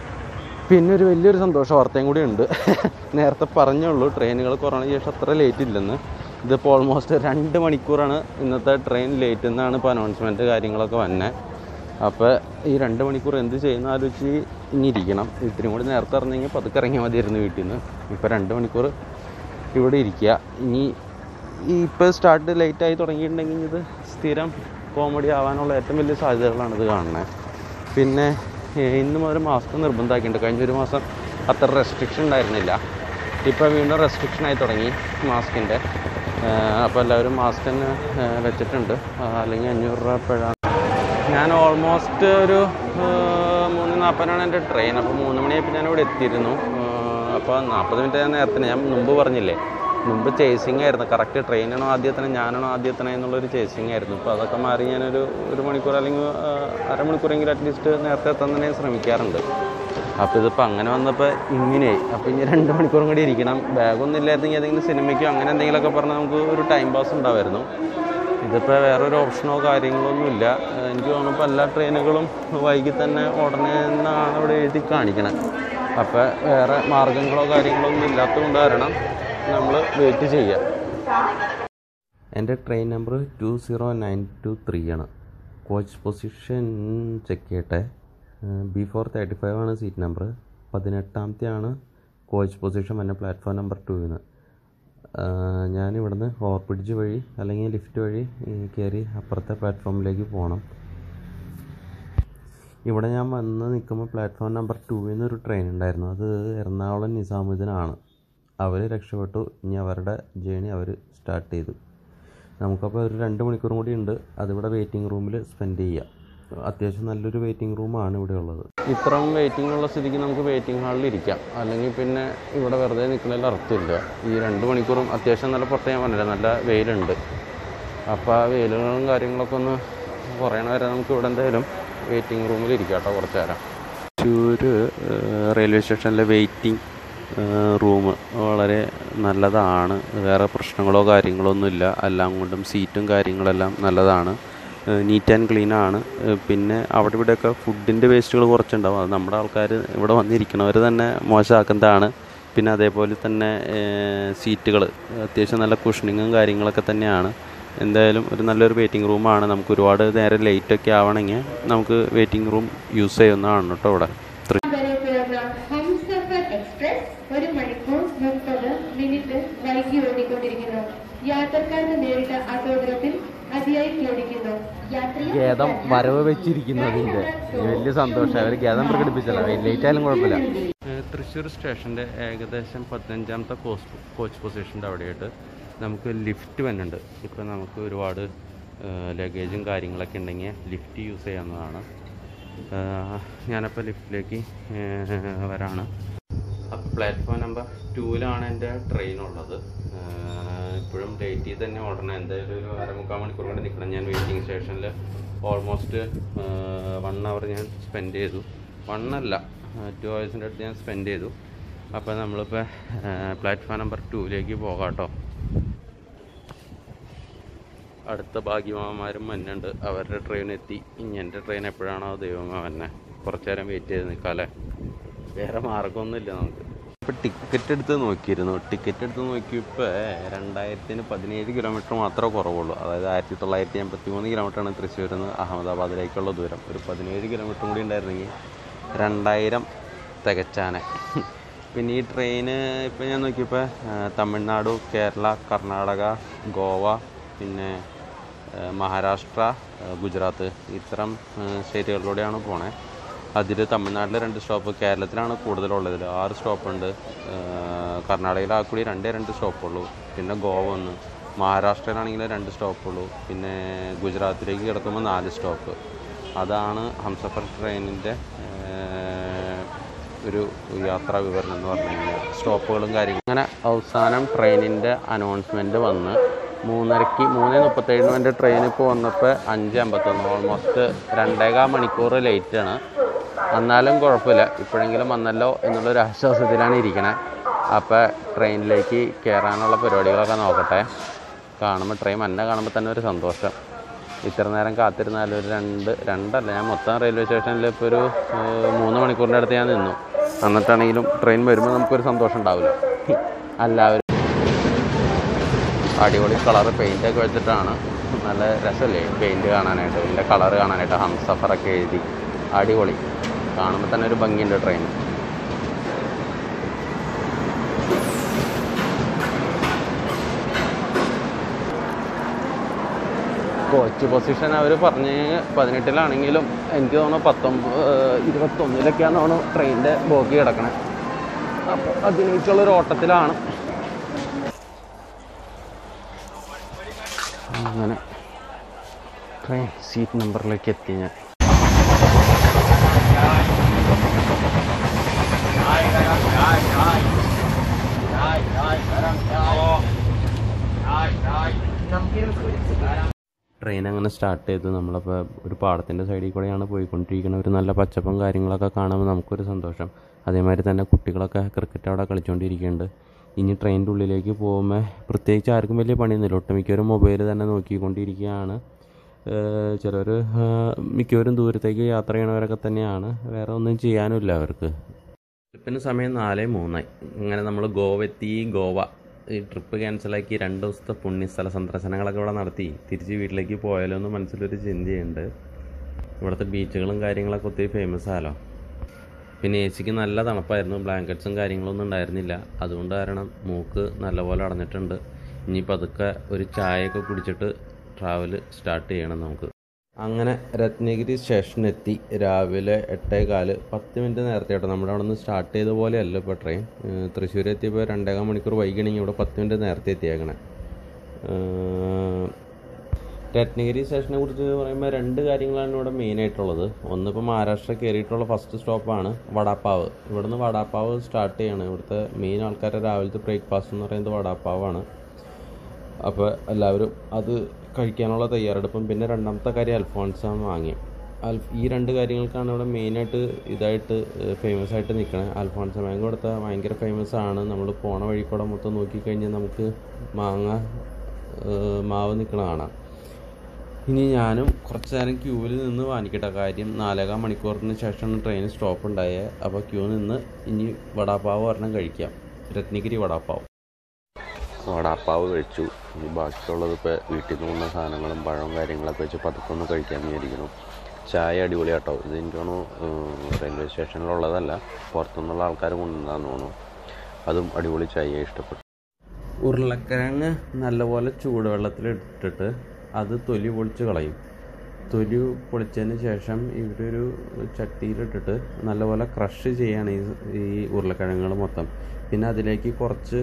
പിന്നെ ഒരു വലിയൊരു സന്തോഷ വാർത്തയും കൂടി ഉണ്ട് നേരത്തെ പറഞ്ഞുള്ളൂ ട്രെയിനുകൾ കൊറോണയ്ക്ക് ശേഷം അത്ര ലേറ്റ് ഇല്ലെന്ന് ഇതിപ്പോൾ ഓൾമോസ്റ്റ് രണ്ട് മണിക്കൂറാണ് ഇന്നത്തെ ട്രെയിൻ ലേറ്റ് എന്നാണ് ഇപ്പോൾ അനൗൺസ്മെൻറ്റ് കാര്യങ്ങളൊക്കെ വന്നത് അപ്പോൾ ഈ രണ്ട് മണിക്കൂർ എന്ത് ചെയ്യുന്ന ആലോചിച്ച് ഇനി ഇരിക്കണം ഇത്തിരി കൂടി നേരത്തെ ഇറങ്ങിയെങ്കിൽ പതുക്കെ ഇറങ്ങിയാൽ മതിയായിരുന്നു വീട്ടിൽ നിന്ന് ഇപ്പോൾ രണ്ട് മണിക്കൂർ ഇവിടെ ഇരിക്കുക ഇനി ഈ ഇപ്പോൾ സ്റ്റാർട്ട് ലേറ്റായി തുടങ്ങിയിട്ടുണ്ടെങ്കിൽ ഇത് സ്ഥിരം കോമഡി ആവാനുള്ള ഏറ്റവും വലിയ സാധ്യതകളാണ് ഇത് കാണുന്നത് പിന്നെ ഏഹ്, ഇന്ന് മുതൽ മാസ്ക് നിർബന്ധമാക്കിയിട്ടുണ്ട് കഴിഞ്ഞ ഒരു മാസം അത്ര റെസ്ട്രിക്ഷൻ ഉണ്ടായിരുന്നില്ല ഇപ്പോൾ വീണ്ടും റെസ്ട്രിക്ഷൻ ആയി തുടങ്ങി മാസ്കിൻ്റെ അപ്പോൾ എല്ലാവരും മാസ്ക് തന്നെ ഏഹ്, വെച്ചിട്ടുണ്ട് ആ, അല്ലെങ്കിൽ അഞ്ഞൂറ് രൂപ പിഴ ഞാൻ ഓൾമോസ്റ്റ് ഒരു ഏഹ്, മൂന്ന് നാൽപ്പതിനാണ് എൻ്റെ ട്രെയിൻ അപ്പോൾ മൂന്ന് മണിയായപ്പോൾ ഞാൻ ഇവിടെ എത്തിയിരുന്നു ഏഹ്, അപ്പോൾ നാൽപ്പത് മിനിറ്റ് ഞാൻ നേരത്തെ ഞാൻ മുമ്പ് പറഞ്ഞില്ലേ മുമ്പ് ചേസിങ് ആയിരുന്നു കറക്റ്റ് ട്രെയിനാണോ ആദ്യത്തനെ ഞാനാണോ ആദ്യത്തനെ എന്നുള്ളൊരു ചേസിങ് ആയിരുന്നു ഇപ്പോൾ അതൊക്കെ മാറി ഞാനൊരു ഒരു മണിക്കൂർ അല്ലെങ്കിൽ ഏഹ്, അരമണിക്കൂറെങ്കിലും അറ്റ്ലീസ്റ്റ് നേരത്തെ എത്താൻ തന്നെ ഞാൻ ശ്രമിക്കാറുണ്ട് അപ്പോൾ ഇതിപ്പോൾ അങ്ങനെ വന്നപ്പോൾ ഇങ്ങനെയായി അപ്പോൾ ഇനി രണ്ട് മണിക്കൂറും കൂടി ഇരിക്കണം ബാഗൊന്നും ഇല്ലായിരുന്നെങ്കിൽ ഏതെങ്കിലും സിനിമയ്ക്കോ അങ്ങനെ എന്തെങ്കിലുമൊക്കെ പറഞ്ഞാൽ നമുക്ക് ഒരു ടൈം പാസ് ഉണ്ടാവുമായിരുന്നു ഇതിപ്പോൾ വേറൊരു ഓപ്ഷനോ കാര്യങ്ങളോ ഒന്നുമില്ല ഏഹ് എനിക്ക് തോന്നുന്നു ഇപ്പോൾ എല്ലാ ട്രെയിനുകളും വൈകി തന്നെ ഉടനെ എന്നാണ് ഇവിടെ എഴുതി കാണിക്കണത് അപ്പോൾ വേറെ മാർഗങ്ങളോ കാര്യങ്ങളോ ഒന്നും ഇല്ലാത്തതുകൊണ്ട് കാരണം നമ്മൾ വെയിറ്റ് ചെയ്യുക എൻ്റെ train number two zero nine two three ആണ് കോച്ച് പൊസിഷൻ ചെക്ക് ചെയ്യട്ടെ ബി ഫോർ തേർട്ടി ഫൈവ് ആണ് സീറ്റ് നമ്പർ പതിനെട്ടാമത്തെ ആണ് കോച്ച് പൊസിഷൻ വന്ന പ്ലാറ്റ്ഫോം നമ്പർ ടുവിന് ഞാൻ ഇവിടുന്ന് ഓവർ ബ്രിഡ്ജ് വഴി അല്ലെങ്കിൽ ലിഫ്റ്റ് വഴി ഈ കയറി അപ്പുറത്തെ പ്ലാറ്റ്ഫോമിലേക്ക് പോകണം ഇവിടെ ഞാൻ വന്ന് നിൽക്കുമ്പോൾ പ്ലാറ്റ്ഫോം നമ്പർ ടുവിൽ നിന്ന് ഒരു ട്രെയിൻ ഉണ്ടായിരുന്നു അത് എറണാകുളം നിസാമുദ്ദീനാണ് അവർ രക്ഷപ്പെട്ടു ഇനി അവരുടെ ജേണി അവർ സ്റ്റാർട്ട് ചെയ്തു നമുക്കപ്പോൾ ഒരു രണ്ട് മണിക്കൂറും കൂടി ഉണ്ട് അതിവിടെ വെയിറ്റിംഗ് റൂമിൽ സ്പെൻഡ് ചെയ്യാം അത്യാവശ്യം നല്ലൊരു വെയിറ്റിംഗ് റൂമാണ് ഇവിടെ ഉള്ളത് ഇത്രയും വെയിറ്റിംഗ് ഉള്ള സ്ഥിതിക്ക് നമുക്ക് വെയിറ്റിംഗ് ഹാളിൽ ഇരിക്കാം അല്ലെങ്കിൽ പിന്നെ ഇവിടെ വെറുതെ നിൽക്കുന്നതിൽ അർത്ഥമില്ല ഈ രണ്ട് മണിക്കൂറും അത്യാവശ്യം നല്ല പുറത്ത് ഞാൻ പറഞ്ഞില്ല നല്ല വെയിലുണ്ട് അപ്പോൾ ആ വെയിലുകളും കാര്യങ്ങളൊക്കെ ഒന്ന് കുറയണ വരെ നമുക്ക് ഇവിടെ എന്തായാലും വെയിറ്റിംഗ് റൂമിൽ ഇരിക്കാം കേട്ടോ കുറച്ച് നേരം തൃശ്ശൂർ റെയിൽവേ സ്റ്റേഷനിലെ വെയിറ്റിംഗ് റൂം വളരെ നല്ലതാണ് വേറെ പ്രശ്നങ്ങളോ കാര്യങ്ങളോ ഒന്നുമില്ല എല്ലാം കൊണ്ടും സീറ്റും കാര്യങ്ങളെല്ലാം നല്ലതാണ് നീറ്റ് ആൻഡ് ക്ലീൻ ആണ് ഏഹ് പിന്നെ അവിടെ ഇവിടെയൊക്കെ ഫുഡിൻ്റെ വേസ്റ്റുകൾ കുറച്ചുണ്ടാവും അത് നമ്മുടെ ആൾക്കാർ ഇവിടെ വന്നിരിക്കണവർ തന്നെ മോശമാക്കുന്നതാണ് പിന്നെ അതേപോലെ തന്നെ സീറ്റുകൾ അത്യാവശ്യം നല്ല കുഷനിങ്ങും കാര്യങ്ങളൊക്കെ തന്നെയാണ് എന്തായാലും ഒരു നല്ലൊരു വെയിറ്റിംഗ് റൂമാണ് നമുക്ക് ഒരുപാട് നേരം ലേറ്റ് ഒക്കെ ആവണമെങ്കിൽ നമുക്ക് വെയിറ്റിംഗ് റൂം യൂസ് ചെയ്യുന്നതാണ് കേട്ടോ ഇവിടെ തൃ- വരെയുള്ള ഹംസഫർ എക്സ്പ്രസ് ഒരു മണിക്കൂർ മുപ്പത് മിനിറ്റ് വൈകി ഓടിക്കൊണ്ടിരിക്കുന്നു യാത്രക്കാർക്ക് നേരിട്ട അസൗകര്യത്തിൽ അതിയായി ഖേദിക്കുന്നു യാത്രികർ ഗേദം വരവ് വെച്ചിരിക്കുന്നതിൻ്റെ വലിയ സന്തോഷം അവർ ഗേദം പ്രകടിപ്പിച്ചല്ല ലേറ്റ് ആയാലും കുഴപ്പമില്ല തൃശ്ശൂർ സ്റ്റേഷൻ്റെ ഏകദേശം പതിനഞ്ചാമത്തെ കോച്ച് കോച്ച് പൊസിഷൻ്റെ അവിടെയായിട്ട് നമുക്ക് ലിഫ്റ്റ് വരുന്നുണ്ട് ഇപ്പോൾ നമുക്ക് ഒരുപാട് ലഗേജും കാര്യങ്ങളൊക്കെ ഉണ്ടെങ്കിൽ ലിഫ്റ്റ് യൂസ് ചെയ്യാവുന്നതാണ് ഏഹ് ഞാനപ്പോൾ ലിഫ്റ്റിലേക്ക് ഏഹ് വരാണ് അപ്പോൾ പ്ലാറ്റ്ഫോം നമ്പർ ടൂവിലാണ് എൻ്റെ ട്രെയിൻ ഉള്ളത് ഏഹ് ഇപ്പോഴും ഡേറ്റിൽ തന്നെ ഓടണം എന്തായാലും ഒരു അരമുക്കാൽ മണിക്കൂർ കൊണ്ട് നിൽക്കണം ഞാൻ വെയിറ്റിംഗ് സ്റ്റേഷനിൽ ഓൾമോസ്റ്റ് വൺ അവർ ഞാൻ സ്പെൻഡ് ചെയ്തു വൺ അല്ല ടു ഹവേഴ്സിൻ്റെ അടുത്ത് ഞാൻ സ്പെൻഡ് ചെയ്തു അപ്പോൾ നമ്മളിപ്പോൾ പ്ലാറ്റ്ഫോം നമ്പർ ടൂവിലേക്ക് പോകാം കേട്ടോ അടുത്ത ഭാഗ്യമാന്മാരും മഞ്ഞുണ്ട് അവരുടെ ട്രെയിൻ എത്തി ഇനി എൻ്റെ ട്രെയിൻ എപ്പോഴാണോ ദൈവമേ വന്നെ കുറച്ച് നേരം വെയിറ്റ് ചെയ്ത് നിൽക്കാമല്ലേ വേറെ മാർഗമൊന്നുമില്ല നമുക്ക് ഇപ്പോൾ ടിക്കറ്റ് എടുത്ത് നോക്കിയിരുന്നു ടിക്കറ്റ് എടുത്ത് നോക്കിയപ്പോൾ രണ്ടായിരത്തിന് പതിനേഴ് കിലോമീറ്റർ മാത്രമേ കുറവുള്ളൂ അതായത് ആയിരത്തി തൊള്ളായിരത്തി എൺപത്തി മൂന്ന് കിലോമീറ്ററാണ് തൃശ്ശൂരിൽ നിന്ന് അഹമ്മദാബാദിലേക്കുള്ള ദൂരം ഒരു പതിനേഴ് കിലോമീറ്റർ കൂടി ഉണ്ടായിരുന്നെങ്കിൽ രണ്ടായിരം തികച്ചാനെ പിന്നെ ഈ ട്രെയിന് ഇപ്പോൾ ഞാൻ നോക്കിയപ്പോൾ ആ, തമിഴ്നാട് കേരള കർണാടക ഗോവ പിന്നെ ആ, മഹാരാഷ്ട്ര ആ, ഗുജറാത്ത് ഇത്തരം ആ, സ്റ്റേറ്റുകളിലൂടെയാണ് പോണേ അതിൽ തമിഴ്നാട്ടിൽ രണ്ട് സ്റ്റോപ്പ് കേരളത്തിലാണ് കൂടുതലുള്ളത് ഇതിൽ ആറ് സ്റ്റോപ്പുണ്ട് കർണാടകയിൽ ആ കൂടി രണ്ടേ രണ്ട് സ്റ്റോപ്പുള്ളൂ പിന്നെ ഗോവ ഒന്ന് മഹാരാഷ്ട്രയിലാണെങ്കിൽ രണ്ട് സ്റ്റോപ്പുള്ളൂ പിന്നെ ഗുജറാത്തിലേക്ക് കിടക്കുമ്പോൾ നാല് സ്റ്റോപ്പ് അതാണ് ഹംസഫർ ട്രെയിനിൻ്റെ ഒരു യാത്രാ വിവരണം എന്ന് പറഞ്ഞു കഴിഞ്ഞാൽ സ്റ്റോപ്പുകളും കാര്യങ്ങളും അങ്ങനെ അവസാനം ട്രെയിനിൻ്റെ അനൗൺസ്മെൻറ്റ് വന്ന് മൂന്നരയ്ക്ക് മൂന്ന് മുപ്പത്തേഴിന് എൻ്റെ ട്രെയിൻ ഇപ്പോൾ വന്നപ്പോൾ അഞ്ച് അമ്പത്തൊന്ന് ഓൾമോസ്റ്റ് രണ്ടേകാൽ മണിക്കൂർ ലേറ്റാണ് എന്നാലും കുഴപ്പമില്ല ഇപ്പോഴെങ്കിലും വന്നല്ലോ എന്നുള്ളൊരു ആശ്വാസത്തിലാണ് ഇരിക്കണേ അപ്പോൾ ട്രെയിനിലേക്ക് കയറാനുള്ള പരിപാടികളൊക്കെ നോക്കട്ടെ കാണുമ്പോൾ ട്രെയിൻ എന്നെ കാണുമ്പോൾ തന്നെ ഒരു സന്തോഷം ഇത്ര നേരം കാത്തിരുന്നാലും ഒരു രണ്ട് രണ്ടല്ല ഞാൻ മൊത്തം റെയിൽവേ സ്റ്റേഷനിൽ ഇപ്പോൾ ഒരു ഏഹ്, മൂന്ന് മണിക്കൂറിൻ്റെ അടുത്ത് ഞാൻ നിന്നു എന്നിട്ടാണെങ്കിലും ട്രെയിൻ വരുമ്പോൾ നമുക്കൊരു സന്തോഷം ഉണ്ടാവില്ല എല്ലാവരും അടിപൊളി കളറ് പെയിൻ്റൊക്കെ വെച്ചിട്ടാണ് നല്ല രസമല്ലേ പെയിൻറ് കാണാനായിട്ട് ഇതിൻ്റെ കളറ് കാണാനായിട്ട് ഹംസഫറൊക്കെ എഴുതി അടിപൊളി കാണുമ്പോൾ തന്നെ ഒരു ഭംഗിയുണ്ട് ട്രെയിൻ കോച്ച് പൊസിഷൻ അവർ പറഞ്ഞ് പതിനെട്ടിലാണെങ്കിലും എനിക്ക് തോന്നുന്നു പത്തൊമ്പത് ഇരുപത്തൊന്നിലൊക്കെയാണ് തോന്നുന്നു ട്രെയിനിൻ്റെ ബോഗി കിടക്കണേ അപ്പോൾ അതിനേക്കുള്ളൊരു ഓട്ടത്തിലാണ് അങ്ങനെ ട്രെയിൻ സീറ്റ് നമ്പറിലേക്ക് എത്തി ഞാൻ ട്രെയിൻ അങ്ങനെ സ്റ്റാർട്ട് ചെയ്ത് നമ്മളപ്പോൾ ഒരു പാടത്തിൻ്റെ സൈഡിൽ കൂടെയാണ് പോയിക്കൊണ്ടിരിക്കുന്നത് ഒരു നല്ല പച്ചപ്പും കാര്യങ്ങളൊക്കെ കാണുമ്പോൾ നമുക്കൊരു സന്തോഷം അതേമാതിരി തന്നെ കുട്ടികളൊക്കെ ക്രിക്കറ്റ് അവിടെ കളിച്ചുകൊണ്ടിരിക്കുന്നുണ്ട് ഇനി ട്രെയിനിൻ്റെ ഉള്ളിലേക്ക് പോകുമ്പോൾ പ്രത്യേകിച്ച് ആർക്കും വലിയ പണിയൊന്നുമില്ല ഒട്ടുമിക്കവരും മൊബൈൽ തന്നെ നോക്കിക്കൊണ്ടിരിക്കുകയാണ് ചിലർ മിക്കവരും ദൂരത്തേക്ക് യാത്ര ചെയ്യണവരൊക്കെ തന്നെയാണ് വേറെ ഒന്നും ചെയ്യാനുമില്ല അവർക്ക് ട്രിപ്പിന് സമയം നാല് മൂന്നായി ഇങ്ങനെ നമ്മൾ ഗോവ എത്തി ഗോവ ഈ ട്രിപ്പ് ക്യാൻസലാക്കി രണ്ട് ദിവസത്തെ പുണ്യസ്ഥല സന്ദർശനങ്ങളൊക്കെ ഇവിടെ നടത്തി തിരിച്ച് വീട്ടിലേക്ക് പോയാലോ എന്ന് മനസ്സിലൊരു ചിന്തയുണ്ട് ഇവിടുത്തെ ബീച്ചുകളും കാര്യങ്ങളൊക്കെ ഒത്തിരി ഫേമസ് ആലോ പിന്നെ എ സിക്ക് നല്ല തണുപ്പായിരുന്നു ബ്ലാങ്കറ്റ്സും കാര്യങ്ങളൊന്നും ഉണ്ടായിരുന്നില്ല അതുകൊണ്ട് കാരണം മൂക്ക് നല്ലപോലെ അടഞ്ഞിട്ടുണ്ട് ഇനി പതുക്കെ ഒരു ചായയൊക്കെ കുടിച്ചിട്ട് ട്രാവൽ സ്റ്റാർട്ട് ചെയ്യണം നമുക്ക് അങ്ങനെ രത്നഗിരി സ്റ്റേഷനെത്തി രാവിലെ എട്ടേ കാല് പത്ത് മിനിറ്റ് നേരത്തെ കേട്ടോ നമ്മുടെ അവിടെ നിന്ന് സ്റ്റാർട്ട് ചെയ്ത പോലെയല്ല ഇപ്പോൾ ട്രെയിൻ തൃശ്ശൂർ എത്തിയപ്പോൾ രണ്ടേകാൽ മണിക്കൂർ വൈകണമെങ്കിൽ ഇവിടെ പത്ത് മിനിറ്റ് നേരത്തെ എത്തിയേക്കണേ രത്നഗിരി സ്റ്റേഷനെ കുറിച്ച് പറയുമ്പോൾ രണ്ട് കാര്യങ്ങളാണ് ഇവിടെ മെയിനായിട്ടുള്ളത് ഒന്നിപ്പോൾ മഹാരാഷ്ട്ര കയറിയിട്ടുള്ള ഫസ്റ്റ് സ്റ്റോപ്പാണ് വടാപ്പാവ് ഇവിടുന്ന് വടാപ്പാവ് സ്റ്റാർട്ട് ചെയ്യാണ് ഇവിടുത്തെ മെയിൻ ആൾക്കാരുടെ രാവിലത്തെ ബ്രേക്ക്ഫാസ്റ്റ് എന്ന് പറയുന്നത് വടാപ്പാവാണ് അപ്പോൾ എല്ലാവരും അത് കഴിക്കാനുള്ള തയ്യാറെടുപ്പും പിന്നെ രണ്ടാമത്തെ കാര്യം അൽഫോൺസാം വാങ്ങി അൽഫ് ഈ രണ്ട് കാര്യങ്ങൾക്കാണ് ഇവിടെ മെയിനായിട്ട് ഇതായിട്ട് ഫേമസ് ആയിട്ട് നിൽക്കണത് അൽഫോൺസ മാങ്ങ കൊടുത്ത ഭയങ്കര ഫേമസ് ആണ് നമ്മൾ പോണ വഴി കൂടെ മൊത്തം നോക്കിക്കഴിഞ്ഞാൽ നമുക്ക് മാങ്ങ മാവ് നിൽക്കണ കാണാം ഇനി ഞാനും കുറച്ച് നേരം ക്യൂവിൽ നിന്ന് വാങ്ങിക്കട്ടെ കാര്യം നാലേകാൽ മണിക്കൂറിന് ശേഷമാണ് ട്രെയിൻ സ്റ്റോപ്പ് ഉണ്ടായത് അപ്പോൾ ക്യൂ നിന്ന് ഇനി വടാപ്പാവ് ഒരെണ്ണം കഴിക്കാം രത്നഗിരി വടാപ്പാവ് വടാപ്പാവ് കഴിച്ചു ഇനി ബാക്കിയുള്ളത് ഇപ്പോൾ വീട്ടിൽ നിന്ന് കൊണ്ട സാധനങ്ങളും പഴവും കാര്യങ്ങളൊക്കെ വെച്ച് പതുക്കെ ഒന്ന് കഴിക്കാമെന്ന് വിചാരിക്കുന്നു ചായ അടിപൊളി കേട്ടോ ഇത് എനിക്ക് തോന്നുന്നു റെയിൽവേ സ്റ്റേഷനിലുള്ളതല്ല പുറത്തുനിന്നുള്ള ആൾക്കാർ കൊണ്ടുവന്നാന്ന് തോന്നുന്നു അതും അടിപൊളി ചായ ഇഷ്ടപ്പെട്ടു ഉരുളക്കിഴങ്ങ് നല്ലപോലെ ചൂടുവെള്ളത്തിൽ ഇട്ടിട്ട് അത് തൊലി പൊളിച്ച് കളയും തൊലി പൊളിച്ചതിന് ശേഷം ഇവരൊരു ചട്ടിയിലിട്ടിട്ട് നല്ലപോലെ ക്രഷ് ചെയ്യാണ് ഈ ഈ ഉരുളക്കിഴങ്ങുകൾ മൊത്തം പിന്നെ അതിലേക്ക് കുറച്ച്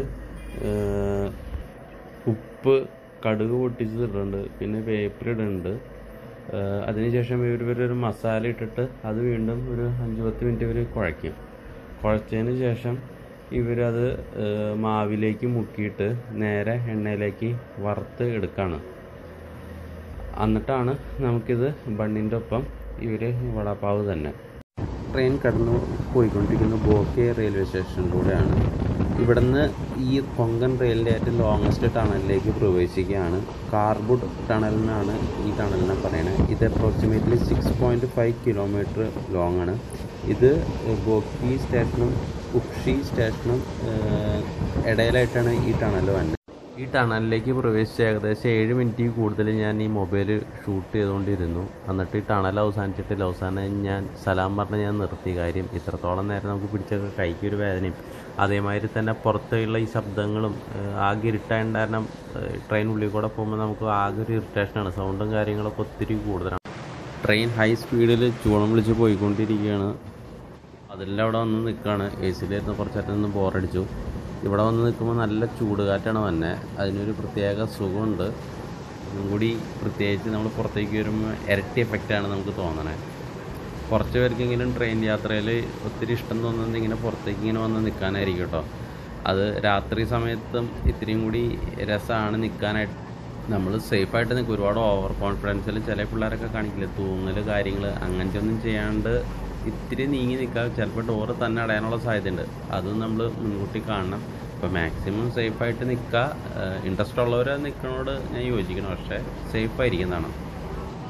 ഉപ്പ് കടുക് പൊട്ടിച്ച് ഇടുന്നുണ്ട് പിന്നെ വേപ്പിലിടുന്നുണ്ട് അതിനുശേഷം ഇവർ ഇവരൊരു മസാല ഇട്ടിട്ട് അത് വീണ്ടും ഒരു അഞ്ച് പത്ത് മിനിറ്റ് ഇവർ കുഴയ്ക്കും കുഴച്ചതിന് ശേഷം ഇവരത് മാവിലേക്ക് മുക്കിയിട്ട് നേരെ എണ്ണയിലേക്ക് വറുത്ത് എടുക്കുകയാണ് എന്നിട്ടാണ് നമുക്കിത് ബണ്ണിൻ്റെ ഒപ്പം ഇവർ വടാപ്പാവ് തന്നെ ട്രെയിൻ കടന്നു പോയിക്കൊണ്ടിരിക്കുന്ന ബോക്കെ റെയിൽവേ സ്റ്റേഷനിലൂടെയാണ് ഇവിടുന്ന് ഈ കൊങ്കൺ റെയിലിൻ്റെ ഏറ്റവും ലോങ്ങസ്റ്റ് ടണലിലേക്ക് പ്രവേശിക്കുകയാണ് കാർബുഡ് ടണൽ എന്നാണ് ഈ ടണലിനെ പറയുന്നത് ഇത് approximately six point five kilometre long ആണ് ഇത് ബോക്കി സ്റ്റേഷനും ഉക്ഷി സ്റ്റേഷനും ഇടയിലായിട്ടാണ് ഈ ടണൽ വന്നത് ഈ ടണലിലേക്ക് പ്രവേശിച്ച ഏകദേശം ഏഴ് മിനിറ്റിൽ കൂടുതൽ ഞാൻ ഈ മൊബൈൽ ഷൂട്ട് ചെയ്തുകൊണ്ടിരുന്നു എന്നിട്ട് ഈ ടണൽ അവസാനിച്ചിട്ടില്ല അവസാനം ഞാൻ സലാം പറഞ്ഞ് ഞാൻ നിർത്തി കാര്യം ഇത്രത്തോളം നേരം നമുക്ക് പിടിച്ചൊക്കെ കൈക്കൊരു വേദനയും അതേമാതിരി തന്നെ പുറത്തുള്ള ഈ ശബ്ദങ്ങളും ആകെ ഇരുട്ടായത് കാരണം ട്രെയിൻ ഉള്ളിൽ കൂടെ പോകുമ്പോൾ നമുക്ക് ആകെ ഒരു ഇറിറ്റേഷനാണ് സൗണ്ടും കാര്യങ്ങളൊക്കെ ഒത്തിരി കൂടുതലാണ് ട്രെയിൻ ഹൈ സ്പീഡിൽ ചൂളം വിളിച്ച് പോയിക്കൊണ്ടിരിക്കുകയാണ് അതെല്ലാം അവിടെ വന്ന് നിൽക്കുകയാണ് എ സിയിലിരുന്ന് കുറച്ചേരം നിന്ന് ബോറടിച്ചു ഇവിടെ വന്ന് നിൽക്കുമ്പോൾ നല്ല ചൂടുകാറ്റാണ് വന്നെ അതിനൊരു പ്രത്യേക സുഖമുണ്ട് ഒന്നും കൂടി പ്രത്യേകിച്ച് നമ്മൾ പുറത്തേക്ക് വരുമ്പോൾ ഇരട്ടി എഫക്റ്റാണ് നമുക്ക് തോന്നണേ കുറച്ച് പേർക്കെങ്കിലും ട്രെയിൻ യാത്രയിൽ ഒത്തിരി ഇഷ്ടം തോന്നുന്നത് ഇങ്ങനെ പുറത്തേക്ക് ഇങ്ങനെ വന്ന് നിൽക്കാനായിരിക്കും കേട്ടോ അത് രാത്രി സമയത്തും ഇത്രയും കൂടി രസമാണ് നിൽക്കാനായിട്ട് നമ്മൾ സേഫായിട്ട് നിൽക്കും ഒരുപാട് ഓവർ കോൺഫിഡൻസിൽ ചില പിള്ളേരൊക്കെ കാണിക്കില്ല തൂങ്ങൽ കാര്യങ്ങൾ അങ്ങനത്തെ ഒന്നും ചെയ്യാണ്ട് ഇത്തിരി നീങ്ങി നിൽക്കുക ചിലപ്പോൾ ഡോറ് തന്നെ അടയാനുള്ള സാധ്യതയുണ്ട് അതും നമ്മൾ മുൻകൂട്ടി കാണണം അപ്പോൾ മാക്സിമം സേഫായിട്ട് നിൽക്കുക ഇൻട്രസ്റ്റ് ഉള്ളവർ നിൽക്കണോട് ഞാൻ യോജിക്കണം പക്ഷേ സേഫായിരിക്കുന്നതാണ്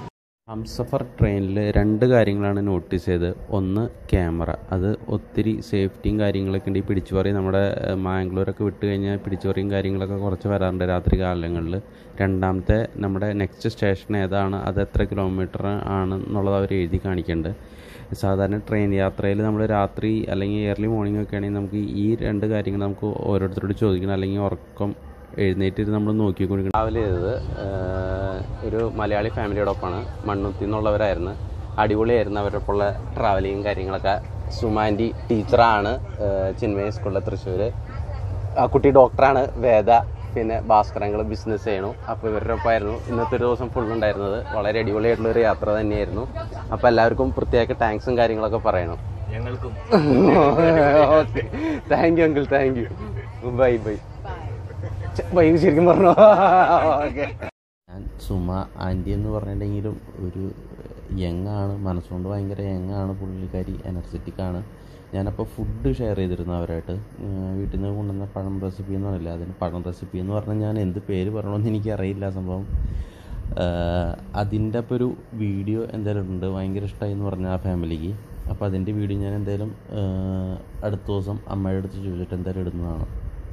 ഹംസഫർ ട്രെയിനിൽ രണ്ട് കാര്യങ്ങളാണ് നോട്ടീസ് ചെയ്തത് ഒന്ന് ക്യാമറ അത് ഒത്തിരി സേഫ്റ്റിയും കാര്യങ്ങളൊക്കെ ഉണ്ട് ഈ പിടിച്ചുപറി നമ്മുടെ ഏഹ്, മാംഗ്ലൂരൊക്കെ വിട്ട് കഴിഞ്ഞാൽ പിടിച്ചുപറിയും കാര്യങ്ങളൊക്കെ കുറച്ച് വരാറുണ്ട് രാത്രി കാലങ്ങളിൽ രണ്ടാമത്തെ നമ്മുടെ നെക്സ്റ്റ് സ്റ്റേഷൻ ഏതാണ് അത് എത്ര കിലോമീറ്റർ ആണ് എന്നുള്ളത് അവർ എഴുതി കാണിക്കുന്നുണ്ട് സാധാരണ ട്രെയിൻ യാത്രയിൽ നമ്മൾ രാത്രി അല്ലെങ്കിൽ ഏർലി മോർണിംഗ് ഒക്കെ ആണെങ്കിൽ നമുക്ക് ഈ രണ്ട് കാര്യങ്ങൾ നമുക്ക് ഓരോരുത്തരോട് ചോദിക്കണം അല്ലെങ്കിൽ ഉറക്കം എഴുന്നേറ്റ് നമ്മൾ നോക്കിക്കൊണ്ടിരിക്കണം ട്രാവൽ ചെയ്തത് ഒരു മലയാളി ഫാമിലിയോടൊപ്പമാണ് മണ്ണുത്തി എന്നുള്ളവരായിരുന്നു അടിപൊളിയായിരുന്നു അവരുടെ ഒപ്പമുള്ള ട്രാവലിങ്ങും കാര്യങ്ങളൊക്കെ സുമാൻറ്റി ടീച്ചറാണ് ചിന്മയ സ്കൂളിലെ തൃശ്ശൂർ ആ കുട്ടി ഡോക്ടറാണ് വേദ പിന്നെ ഭാസ്കരങ്ങൾ ബിസിനസ് ചെയ്യണു അപ്പോൾ ഇവരുടെ ഒപ്പമായിരുന്നു ഇന്നത്തെ ഒരു ദിവസം ഫുൾ ഉണ്ടായിരുന്നത് വളരെ അടിപൊളിയായിട്ടുള്ള ഒരു യാത്ര തന്നെയായിരുന്നു അപ്പോൾ എല്ലാവർക്കും പ്രത്യേക താങ്ക്സും കാര്യങ്ങളൊക്കെ പറയണം ഞങ്ങൾക്കും okay thank you uncle thank you bye bye bye ശരിക്കും പറഞ്ഞോ ഓക്കെ ഞാൻ സുമ ആൻറ്റി എന്ന് പറഞ്ഞിട്ടുണ്ടെങ്കിലും ഒരു യങ് ആണ് മനസ്സുകൊണ്ട് ഭയങ്കര യങ് ആണ് പുള്ളിക്കാരി എനർജറ്റിക് ആണ് ഞാനപ്പോൾ ഫുഡ് ഷെയർ ചെയ്തിരുന്നു അവരായിട്ട് ഏർ വീട്ടിൽ നിന്ന് കൊണ്ടുവന്ന പഴം റെസിപ്പി എന്ന് പറയില്ല അതിന് പഴം റെസിപ്പി എന്ന് പറഞ്ഞാൽ ഞാൻ എന്ത് പേര് പറയണമെന്ന് എനിക്കറിയില്ല സംഭവം അതിൻ്റെ അപ്പോൾ ഒരു വീഡിയോ എന്തായാലും ഉണ്ട് ഭയങ്കര ഇഷ്ടമായി എന്ന് പറഞ്ഞ ആ ഫാമിലിക്ക് അപ്പോൾ അതിൻ്റെ വീഡിയോ ഞാൻ എന്തായാലും ഏർ അടുത്ത ദിവസം അമ്മയുടെ അടുത്ത് ചോദിച്ചിട്ട് എന്തായാലും ഇടുന്നതാണ്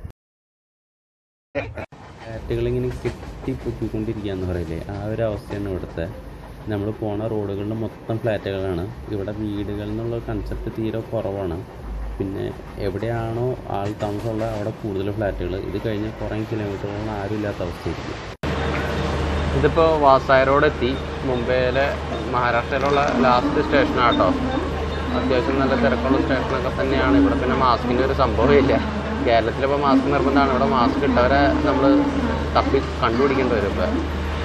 ഫ്ലാറ്റുകളിങ്ങനെ കെട്ടിപ്പൊക്കിക്കൊണ്ടിരിക്കുക എന്ന് പറയില്ലേ ആ ഒരു അവസ്ഥയാണ് ഇവിടുത്തെ നമ്മൾ പോണ റോഡുകളിൽ മൊത്തം ഫ്ലാറ്റുകളാണ് ഇവിടെ വീടുകൾ എന്നുള്ള കൺസെപ്റ്റ് തീരെ കുറവാണ് പിന്നെ എവിടെയാണോ ആൾ താമസമുള്ള അവിടെ കൂടുതൽ ഫ്ലാറ്റുകൾ ഇത് കഴിഞ്ഞ് കുറേ കിലോമീറ്ററുകളിൽ ആരും ഇല്ലാത്ത അവസ്ഥയായിരിക്കും ഇതിപ്പോൾ വാസായ റോഡ് എത്തി മുംബൈയിലെ മഹാരാഷ്ട്രയിലുള്ള ലാസ്റ്റ് സ്റ്റേഷനാട്ടോ അത്യാവശ്യം നല്ല തിരക്കുള്ള സ്റ്റേഷനൊക്കെ തന്നെയാണ് ഇവിടെ പിന്നെ മാസ്കിൻ്റെ ഒരു സംഭവമില്ല കേരളത്തിലിപ്പോൾ മാസ്ക് നിർബന്ധമാണ് ഇവിടെ മാസ്ക് ഇട്ടവരെ നമ്മൾ തപ്പി കണ്ടുപിടിക്കേണ്ടി വരും ഇപ്പോൾ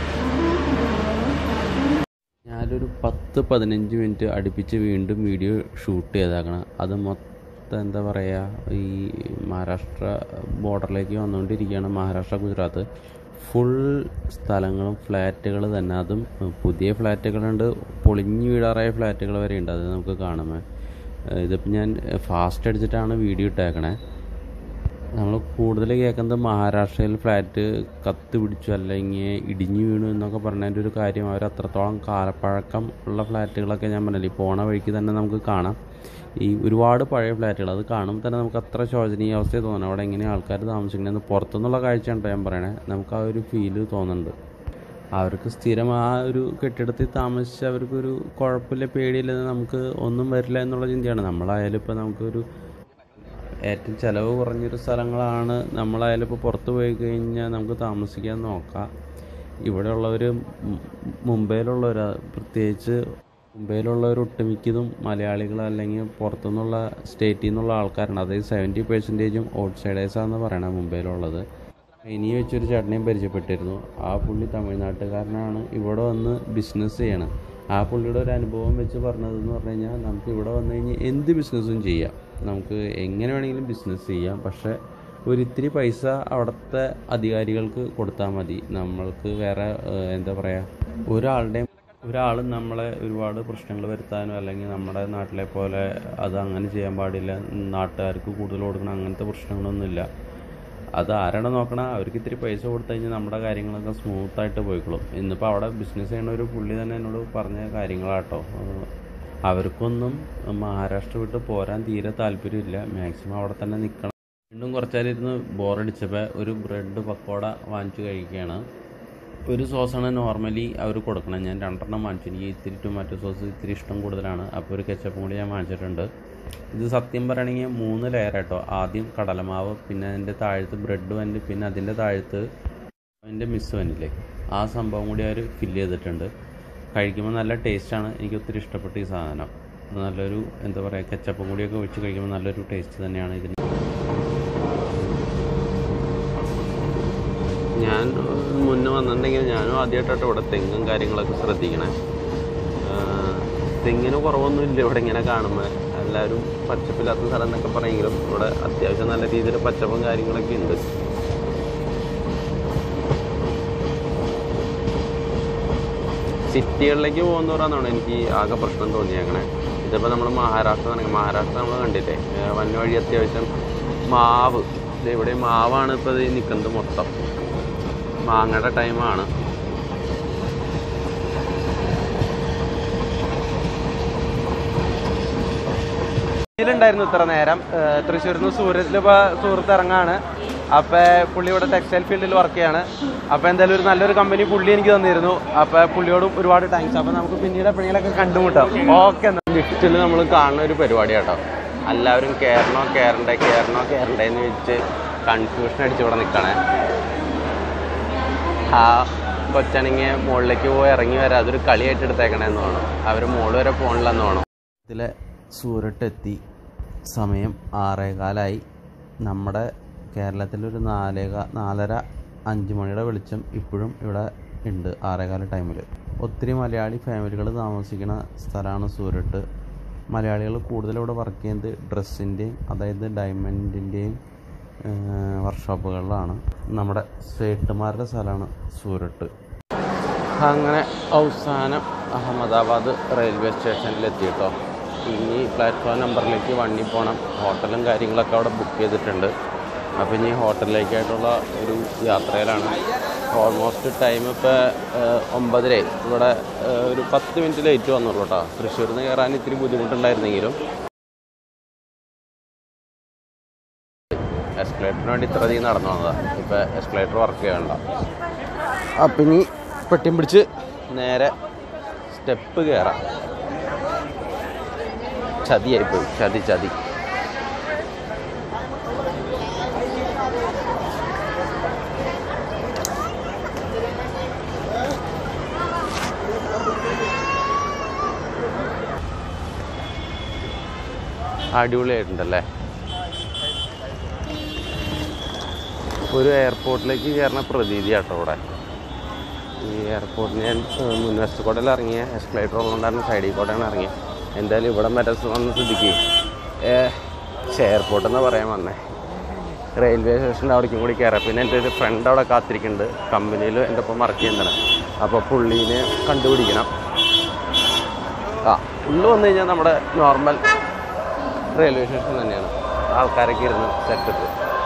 ഞാനൊരു പത്ത് പതിനഞ്ച് മിനിറ്റ് അടുപ്പിച്ച് വീണ്ടും വീഡിയോ ഷൂട്ട് ചെയ്തേക്കണം അത് മൊത്തം എന്താ പറയുക ഈ മഹാരാഷ്ട്ര ബോർഡറിലേക്ക് വന്നുകൊണ്ടിരിക്കുകയാണ് മഹാരാഷ്ട്ര ഗുജറാത്ത് ഫുൾ സ്ഥലങ്ങളും ഫ്ലാറ്റുകൾ തന്നെ അതും പുതിയ ഫ്ലാറ്റുകളുണ്ട് പൊളിഞ്ഞു വീടാറായ ഫ്ലാറ്റുകൾ വരെ ഉണ്ട് അത് നമുക്ക് കാണുമ്പോൾ ഇതിപ്പോൾ ഞാൻ ഫാസ്റ്റ് അടിച്ചിട്ടാണ് വീഡിയോ ഇട്ടേക്കണേ നമ്മൾ കൂടുതൽ കേൾക്കുന്നത് മഹാരാഷ്ട്രയിൽ ഫ്ലാറ്റ് കത്ത് പിടിച്ചു അല്ലെങ്കിൽ ഇടിഞ്ഞു വീണു എന്നൊക്കെ പറഞ്ഞതിൻ്റെ ഒരു കാര്യം അവർ അത്രത്തോളം കാലപ്പഴക്കം ഉള്ള ഫ്ലാറ്റുകളൊക്കെ ഞാൻ പറഞ്ഞില്ലേ ഈ പോണ വഴിക്ക് തന്നെ നമുക്ക് കാണാം ഈ ഒരുപാട് പഴയ ഫ്ലാറ്റുകൾ അത് കാണുമ്പോൾ തന്നെ നമുക്ക് അത്ര ശോചനീയ അവസ്ഥ തോന്നണം അവിടെ എങ്ങനെ ആൾക്കാർ താമസിക്കണമെന്ന് പുറത്തുനിന്നുള്ള കാഴ്ചയാണ് ഞാൻ പറയണേ നമുക്ക് ആ ഒരു ഫീല് തോന്നുന്നുണ്ട് അവർക്ക് സ്ഥിരം ആ ഒരു കെട്ടിടത്തിൽ താമസിച്ച് അവർക്കൊരു കുഴപ്പമില്ല പേടിയില്ല നമുക്ക് ഒന്നും വരില്ല എന്നുള്ള ചിന്തയാണ് നമ്മളായാലും ഇപ്പോൾ നമുക്കൊരു ഏറ്റവും ചിലവ് കുറഞ്ഞൊരു സ്ഥലങ്ങളാണ് നമ്മളായാലും ഇപ്പോൾ പുറത്ത് പോയി കഴിഞ്ഞാൽ നമുക്ക് താമസിക്കാൻ നോക്കാം ഇവിടെയുള്ളവർ മുംബൈയിലുള്ളവർ പ്രത്യേകിച്ച് മുംബൈയിലുള്ളവർ ഒട്ടുമിക്കതും മലയാളികൾ അല്ലെങ്കിൽ പുറത്തുനിന്നുള്ള സ്റ്റേറ്റിൽ നിന്നുള്ള ആൾക്കാരാണ് അതായത് സെവൻറ്റി പെർസെൻറ്റേജും ഔട്ട് സൈഡേഴ്സാണെന്ന് പറയണത് മുംബൈയിലുള്ളത് ഇനി വെച്ചൊരു ചേട്ടനെയും പരിചയപ്പെട്ടിരുന്നു ആ പുള്ളി തമിഴ്നാട്ടുകാരനാണ് ഇവിടെ വന്ന് ബിസിനസ് ചെയ്യണം ആ പുള്ളിയുടെ ഒരു അനുഭവം വെച്ച് പറഞ്ഞതെന്ന് പറഞ്ഞു കഴിഞ്ഞാൽ നമുക്ക് ഇവിടെ വന്നു കഴിഞ്ഞാൽ എന്ത് ബിസിനസ്സും ചെയ്യാം നമുക്ക് എങ്ങനെ വേണമെങ്കിലും ബിസിനസ് ചെയ്യാം പക്ഷേ ഒരിത്തിരി പൈസ അവിടുത്തെ അധികാരികൾക്ക് കൊടുത്താൽ മതി നമ്മൾക്ക് വേറെ ഏഹ്, എന്താ പറയുക ഒരാളുടെയും ഒരാൾ നമ്മളെ ഒരുപാട് പ്രശ്നങ്ങൾ വരുത്താനോ അല്ലെങ്കിൽ നമ്മുടെ നാട്ടിലെ പോലെ അത് അങ്ങനെ ചെയ്യാൻ പാടില്ല നാട്ടുകാർക്ക് കൂടുതൽ കൊടുക്കണം അങ്ങനത്തെ പ്രശ്നങ്ങളൊന്നുമില്ല അത് ആരാണ് നോക്കണ അവർക്ക് ഇത്തിരി പൈസ കൊടുത്തു കഴിഞ്ഞാൽ നമ്മുടെ കാര്യങ്ങളൊക്കെ സ്മൂത്തായിട്ട് പോയിക്കോളും ഇന്നിപ്പോൾ അവിടെ ബിസിനസ് ചെയ്യുന്ന ഒരു പുള്ളി തന്നെ എന്നോട് പറഞ്ഞ കാര്യങ്ങളാട്ടോ ഏഹ് അവർക്കൊന്നും മഹാരാഷ്ട്ര വിട്ട് പോരാൻ തീരെ താല്പര്യമില്ല മാക്സിമം അവിടെ തന്നെ നിൽക്കണം വീണ്ടും കുറച്ചേരം ഇരുന്ന് ബോറടിച്ചപ്പോൾ ഒരു ബ്രെഡ് പക്കോട വാങ്ങിച്ചു കഴിക്കുകയാണ് ഒരു സോസാണ് നോർമലി അവർ കൊടുക്കണം ഞാൻ രണ്ടെണ്ണം വാങ്ങിച്ചു എനിക്ക് ഇത്തിരി ടൊമാറ്റോ സോസ് ഇത്തിരി ഇഷ്ടം കൂടുതലാണ് അപ്പോൾ ഒരു കെച്ചപ്പും കൂടി ഞാൻ വാങ്ങിച്ചിട്ടുണ്ട് ഇത് സത്യം പറയുകയാണെങ്കിൽ മൂന്ന് ലെയർ കേട്ടോ ആദ്യം കടലമാവ് പിന്നെ അതിൻ്റെ താഴത്ത് ബ്രെഡ് വന്നിട്ട് പിന്നെ അതിൻ്റെ താഴത്ത് അതിൻ്റെ മിസ് വന്നില്ലേ ആ സംഭവം കൂടി അവർ ഫില്ല് ചെയ്തിട്ടുണ്ട് കഴിക്കുമ്പോൾ നല്ല ടേസ്റ്റാണ് എനിക്ക് ഒത്തിരി ഇഷ്ടപ്പെട്ട ഈ സാധനം ഇത് നല്ലൊരു എന്താ പറയുക കെച്ചപ്പും കൂടിയൊക്കെ ഒഴിച്ച് കഴിക്കുമ്പോൾ നല്ലൊരു ടേസ്റ്റ് തന്നെയാണ് ഇതിന് ഞാൻ മുന്നേ വന്നിട്ടുണ്ടെങ്കിൽ ഞാനും ആദ്യമായിട്ടാണ് ഇവിടെ തെങ്ങും കാര്യങ്ങളൊക്കെ ശ്രദ്ധിക്കണേ ആഹ് തെങ്ങിന് കുറവൊന്നുമില്ല ഇവിടെ ഇങ്ങനെ കാണുമ്പോൾ എല്ലാവരും പച്ചപ്പില്ലാത്ത സ്ഥലം എന്നൊക്കെ പറയെങ്കിലും ഇവിടെ അത്യാവശ്യം നല്ല രീതിയിൽ പച്ചപ്പും കാര്യങ്ങളൊക്കെ ഉണ്ട് സിറ്റികളിലേക്ക് പോകുന്നവരാന്നാണ് എനിക്ക് ആകെ പ്രശ്നം തോന്നിയേക്കണേ ഇതിപ്പോൾ നമ്മൾ മഹാരാഷ്ട്ര ആണെങ്കിൽ മഹാരാഷ്ട്ര നമ്മൾ കണ്ടില്ലേ ഏഹ് വന്ന വഴി അത്യാവശ്യം മാവ് ദേ ഇവിടെ മാവാണ് ഇപ്പോൾ ഇത് നിൽക്കുന്നത് മൊത്തം മാങ്ങയുടെ ടൈമാണ് ഉണ്ടായിരുന്നു ഇത്ര നേരം ഏഹ് തൃശ്ശൂരിൽ നിന്ന് സൂരത്തിൽ ഇപ്പോൾ സുഹൃത്ത് ഇറങ്ങാണ് അപ്പോൾ പുള്ളി ഇവിടെ ടെക്സ്റ്റൈൽ ഫീൽഡിൽ വർക്ക് ചെയ്യാണ് അപ്പോൾ എന്തായാലും ഒരു നല്ലൊരു കമ്പനി പുള്ളി എനിക്ക് തന്നിരുന്നു അപ്പോൾ പുള്ളിയോടും ഒരുപാട് താങ്ക്സ് അപ്പോൾ നമുക്ക് പിന്നീട് എപ്പോഴെങ്കിലൊക്കെ കണ്ടുമുട്ടാം ഓക്കെ ലിഫ്റ്റിൽ നമ്മൾ കാണുന്ന ഒരു പരിപാടി കേട്ടോ എല്ലാവരും കയറണോ കയറണ്ടേ കയറണോ കയറണ്ടേ എന്ന് വെച്ച് കൺഫ്യൂഷൻ അടിച്ച് ഇവിടെ നിൽക്കണേ ആ കൊച്ചാണെങ്കിൽ മുകളിലേക്ക് പോയി ഇറങ്ങി വരാം അതൊരു കളിയായിട്ട് എടുത്തേക്കണേന്ന് തോന്നുന്നു അവർ മുകളിൽ വരെ പോകണില്ലെന്ന് തോന്നുന്നു ഇതിലെ സൂരട്ടെത്തി സമയം ആറേകാലായി നമ്മുടെ കേരളത്തിലൊരു നാലേകാ നാലര അഞ്ച് മണിയുടെ വെളിച്ചം ഇപ്പോഴും ഇവിടെ ഉണ്ട് ആറേകാല ടൈമിൽ ഒത്തിരി മലയാളി ഫാമിലികൾ താമസിക്കുന്ന സ്ഥലമാണ് സൂരട്ട് മലയാളികൾ കൂടുതൽ ഇവിടെ വർക്ക് ചെയ്യുന്നത് ഡ്രസ്സിൻ്റെയും അതായത് ഡയമണ്ടിൻ്റെയും വർക്ക്ഷോപ്പുകളിലാണ് നമ്മുടെ സേട്ടുമാരുടെ സ്ഥലമാണ് സൂരട്ട് അങ്ങനെ അവസാനം അഹമ്മദാബാദ് റെയിൽവേ സ്റ്റേഷനിലെത്തി കേട്ടോ ഇനി പ്ലാറ്റ്ഫോം നമ്പറിലേക്ക് വണ്ടി പോകണം ഹോട്ടലും കാര്യങ്ങളൊക്കെ അവിടെ ബുക്ക് ചെയ്തിട്ടുണ്ട് അപ്പോൾ ഇനി ഹോട്ടലിലേക്കായിട്ടുള്ള ഒരു യാത്രയിലാണ് ഓൾമോസ്റ്റ് ടൈം ഇപ്പോൾ ഒമ്പതര ഇവിടെ ഏഹ്, ഒരു പത്ത് മിനിറ്റ് ലേറ്റ് വന്നുള്ളൂ കേട്ടോ തൃശ്ശൂരിൽ നിന്ന് കയറാൻ ഇത്തിരി ബുദ്ധിമുട്ടുണ്ടായിരുന്നെങ്കിലും എസ്കലേറ്ററിന് വേണ്ടി ഇത്ര അധികം നടന്നു വന്നതാണ് ഇപ്പോൾ എസ്കലേറ്റർ വർക്ക് ചെയ്യണ്ട അപ്പം ഇനി പെട്ടിയും പിടിച്ച് നേരെ സ്റ്റെപ്പ് കയറാം ചതിയായിപ്പോയി ചതി ചതി അടിപൊളിയായിട്ടുണ്ടല്ലേ ഒരു എയർപോർട്ടിലേക്ക് കയറുന്ന പ്രതീതി കേട്ടോ ഇവിടെ ഈ എയർപോർട്ടിന് ഞാൻ ഏഹ്, മുൻവശത്ത് കൂടെ ഇറങ്ങിയ എസ്കലേറ്റർ ഉള്ളതുകൊണ്ടാണ് സൈഡിൽ കൂടെയാണ് ഇറങ്ങിയത് എന്തായാലും ഇവിടെ വരെ വന്ന സ്ഥിതിക്ക് പക്ഷേ എയർപോർട്ട് എന്ന് പറയാൻ വന്നേ റെയിൽവേ സ്റ്റേഷൻ്റെ അവിടേക്കും കൂടി കയറാം പിന്നെ എൻ്റെ ഒരു ഫ്രണ്ട് അവിടെ കാത്തിരിക്കുന്നുണ്ട് കമ്പനിയിൽ എൻ്റെ ഒപ്പം വർക്ക് ചെയ്യുന്നതാണ് അപ്പോൾ പുള്ളീനെ കണ്ടുപിടിക്കണം ആ ഉള്ളു വന്നു കഴിഞ്ഞാൽ നമ്മുടെ നോർമൽ റെയിൽവേ സ്റ്റേഷൻ തന്നെയാണ് ആൾക്കാരൊക്കെ ഇരുന്ന് സെറ്റപ്പ്